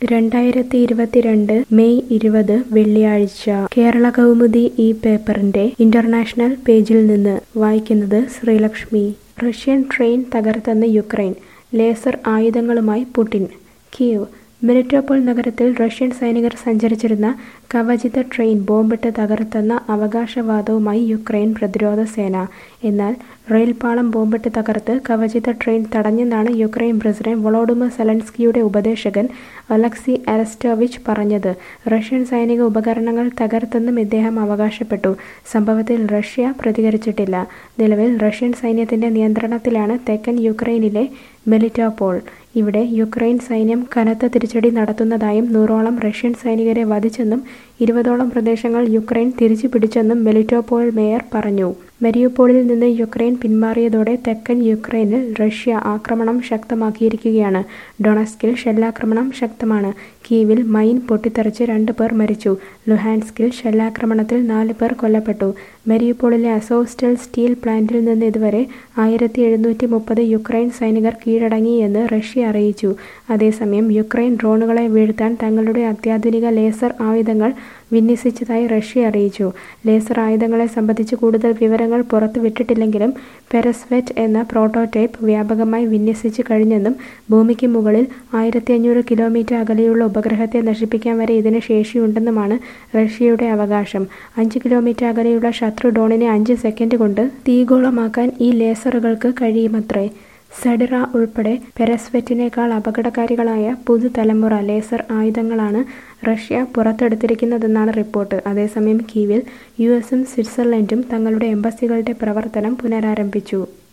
രണ്ടായിരത്തി ഇരുപത്തിരണ്ട് മെയ് ഇരുപത് വെള്ളിയാഴ്ച കേരള കൗമുദി ഈ പേപ്പറിന്റെ ഇന്റർനാഷണൽ പേജിൽ നിന്ന് വായിക്കുന്നത് ശ്രീലക്ഷ്മി റഷ്യൻ ട്രെയിൻ തകർത്തെന്ന് യുക്രൈൻ ലേസർ ആയുധങ്ങളുമായി പുടിൻ കീവ് മെലിറ്റോപോൾ നഗരത്തിൽ റഷ്യൻ സൈനികർ സഞ്ചരിച്ചിരുന്ന കവചിത ട്രെയിൻ ബോംബിട്ട് തകർത്തെന്ന അവകാശവാദവുമായി യുക്രൈൻ പ്രതിരോധ സേന എന്നാൽ റെയിൽപാളം ബോംബിട്ട് തകർത്ത് കവചിത ട്രെയിൻ തടഞ്ഞെന്നാണ് യുക്രൈൻ പ്രസിഡന്റ് വൊളോഡിമർ സെലൻസ്കിയുടെ ഉപദേശകൻ അലക്സി അരസ്റ്റോവിച്ച് പറഞ്ഞത് റഷ്യൻ സൈനിക ഉപകരണങ്ങൾ തകർത്തെന്നും ഇദ്ദേഹം അവകാശപ്പെട്ടു സംഭവത്തിൽ റഷ്യ പ്രതികരിച്ചിട്ടില്ല നിലവിൽ റഷ്യൻ സൈന്യത്തിന്റെ നിയന്ത്രണത്തിലാണ് തെക്കൻ യുക്രൈനിലെ മെലിറ്റോപോൾ ഇവിടെ യുക്രൈൻ സൈന്യം കനത്ത തിരിച്ചടി നടത്തുന്നതായും നൂറോളം റഷ്യൻ സൈനികരെ വധിച്ചെന്നും ഇരുപതോളം പ്രദേശങ്ങൾ യുക്രൈൻ തിരിച്ചു പിടിച്ചെന്നും മെലിറ്റോപോൾ മേയർ പറഞ്ഞു മരിയുപോളിൽ നിന്ന് യുക്രൈൻ പിന്മാറിയതോടെ തെക്കൻ യുക്രൈനിൽ റഷ്യ ആക്രമണം ശക്തമാക്കിയിരിക്കുകയാണ് ഡൊണസ്കിൽ ഷെല്ലാക്രമണം ശക്തമാണ് കീവിൽ മൈൻ പൊട്ടിത്തെറിച്ച് രണ്ട് പേർ മരിച്ചു ലുഹാൻസ്കിൽ ഷെല്ലാക്രമണത്തിൽ നാല് പേർ കൊല്ലപ്പെട്ടു മരിയുപോളിലെ അസോസ്റ്റൽ സ്റ്റീൽ പ്ലാന്റിൽ നിന്ന് ഇതുവരെ ആയിരത്തി എഴുന്നൂറ്റി മുപ്പത് യുക്രൈൻ സൈനികർ കീഴടങ്ങിയെന്ന് റഷ്യ അറിയിച്ചു അതേസമയം യുക്രൈൻ ഡ്രോണുകളെ വീഴ്ത്താൻ തങ്ങളുടെ അത്യാധുനിക ലേസർ ആയുധങ്ങൾ വിന്യസിച്ചതായി റഷ്യ അറിയിച്ചു ലേസർ ആയുധങ്ങളെ സംബന്ധിച്ച് കൂടുതൽ വിവരങ്ങൾ പുറത്തുവിട്ടിട്ടില്ലെങ്കിലും പെരസ്വെറ്റ് എന്ന പ്രോട്ടോടൈപ്പ് വ്യാപകമായി വിന്യസിച്ചു കഴിഞ്ഞെന്നും ഭൂമിക്ക് മുകളിൽ ആയിരത്തി അഞ്ഞൂറ് കിലോമീറ്റർ അകലെയുള്ള ഉപഗ്രഹത്തെ നശിപ്പിക്കാൻ വരെ ഇതിന് ശേഷിയുണ്ടെന്നുമാണ് റഷ്യയുടെ അവകാശം അഞ്ച് കിലോമീറ്റർ അകലെയുള്ള ശത്രു ഡ്രോണിനെ അഞ്ച് സെക്കൻഡ് കൊണ്ട് തീഗോളമാക്കാൻ ഈ ലേസറുകൾക്ക് കഴിയുമത്രേ സെഡിറ ഉൾപ്പെടെ പെരസ്വെറ്റിനേക്കാൾ അപകടകാരികളായ പുതുതലമുറ ലേസർ ആയുധങ്ങളാണ് റഷ്യ പുറത്തെടുത്തിരിക്കുന്നതെന്നാണ് റിപ്പോർട്ട് അതേസമയം കീവിൽ യു എസും സ്വിറ്റ്സർലൻഡും തങ്ങളുടെ എംബസികളുടെ പ്രവർത്തനം പുനരാരംഭിച്ചു